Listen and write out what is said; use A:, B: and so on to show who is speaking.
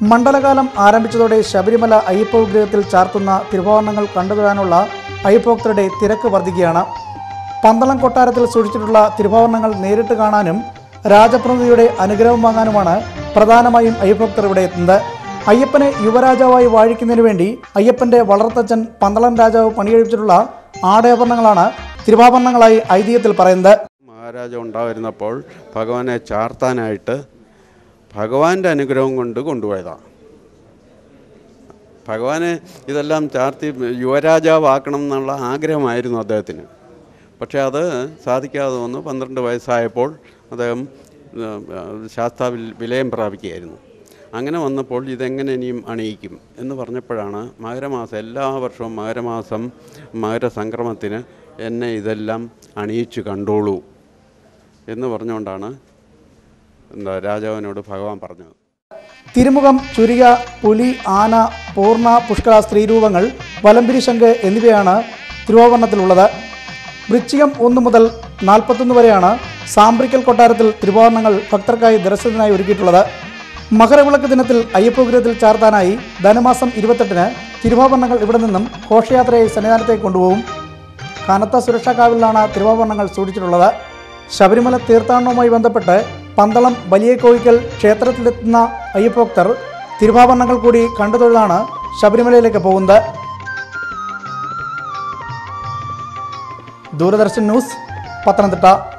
A: മണ്ഡലകാലം ആരംഭിച്ചതോടെ ശബരിമല അയ്യപ്പ വിഗ്രഹത്തിൽ ചാർത്തുന്ന തിരുവാഭരണങ്ങൾ കണ്ടുതൊഴാനുള്ള അയ്യപ്പോക്തരുടെ തിരക്ക് വർദ്ധിക്കുകയാണ് പന്തളം കൊട്ടാരത്തിൽ സൂക്ഷിച്ചിട്ടുള്ള തിരുവാഭരണങ്ങൾ നേരിട്ട് കാണാനും രാജപ്രതിനിധിയുടെ അനുഗ്രഹം വാങ്ങാനുമാണ് പ്രധാനമായും അയ്യപ്പോക്തർ ഇവിടെ എത്തുന്നത് അയ്യപ്പനെ യുവരാജാവായി വാഴിക്കുന്നതിന് വേണ്ടി അയ്യപ്പന്റെ വളർത്തച്ഛൻ പന്തളം രാജാവ് പണികഴിപ്പിച്ചിട്ടുള്ള ആടയാഭരണങ്ങളാണ് തിരുവാഭരണങ്ങളായി ഐതിഹ്യത്തിൽ പറയുന്നത്
B: മഹാരാജ ഉണ്ടായിരുന്നപ്പോൾ ഭഗവാനെ ചാർത്താനായിട്ട് ഭഗവാന്റെ അനുഗ്രഹം കൊണ്ട് കൊണ്ടുപോയതാണ് ഭഗവാനെ ഇതെല്ലാം ചാർത്തി യുവരാജാവാക്കണം എന്നുള്ള ആഗ്രഹമായിരുന്നു അദ്ദേഹത്തിന് പക്ഷേ അത് സാധിക്കാതെ വന്നു പന്ത്രണ്ട് വയസ്സായപ്പോൾ അദ്ദേഹം ഏഹ്, ശാസ്താവിൽ വിലയം പ്രാപിക്കുകയായിരുന്നു അങ്ങനെ വന്നപ്പോൾ ഇതെങ്ങനെ ഇനിയും അണിയിക്കും എന്ന് പറഞ്ഞപ്പോഴാണ് മകരമാസം എല്ലാ വർഷവും മകരമാസം മകരസംക്രമത്തിന് എന്നെ ഇതെല്ലാം അണിയിച്ചു കണ്ടോളൂ എന്ന് പറഞ്ഞുകൊണ്ടാണ് എന്താ രാജാവിനോട് ഭഗവാൻ പറഞ്ഞത്
A: തിരുമുഖം ചുരിക പുലി ആന പൂർണ്ണ പുഷ്കര സ്ത്രീരൂപങ്ങൾ വലംപിരി ശംഖ് എന്നിവയാണ് തിരുവാഭരണത്തിലുള്ളത് വൃശ്ചികം ഒന്ന് മുതൽ നാൽപ്പത്തൊന്ന് വരെയാണ് സാമ്പ്രിക്കൽ കൊട്ടാരത്തിൽ തിരുവാഭരണങ്ങൾ ഭക്തർക്കായി ദർശനത്തിനായി ഒരുക്കിയിട്ടുള്ളത് മകരവിളക്ക് ദിനത്തിൽ അയ്യപ്പവിഗ്രഹത്തിൽ ചാർത്താനായി ധനുമാസം ഇരുപത്തെട്ടിന് തിരുവാഭരണങ്ങൾ ഇവിടെ നിന്നും ഘോഷയാത്രയായി സന്നിധാനത്തേക്ക് കൊണ്ടുപോകും കനത്ത സുരക്ഷാ കാവലിലാണ് തിരുവാഭരണങ്ങൾ സൂക്ഷിച്ചിട്ടുള്ളത് ശബരിമല തീർത്ഥാടനവുമായി ബന്ധപ്പെട്ട് പന്തളം വലിയ കോയിക്കൽ ക്ഷേത്രത്തിലെത്തുന്ന അയ്യപ്പോക്തർ തിരുവാഭരണങ്ങൾ കൂടി കണ്ടു തൊഴുതാണ് ശബരിമലയിലേക്ക് പോകുന്നത് ദൂരദർശൻ ന്യൂസ് പത്തനംതിട്ട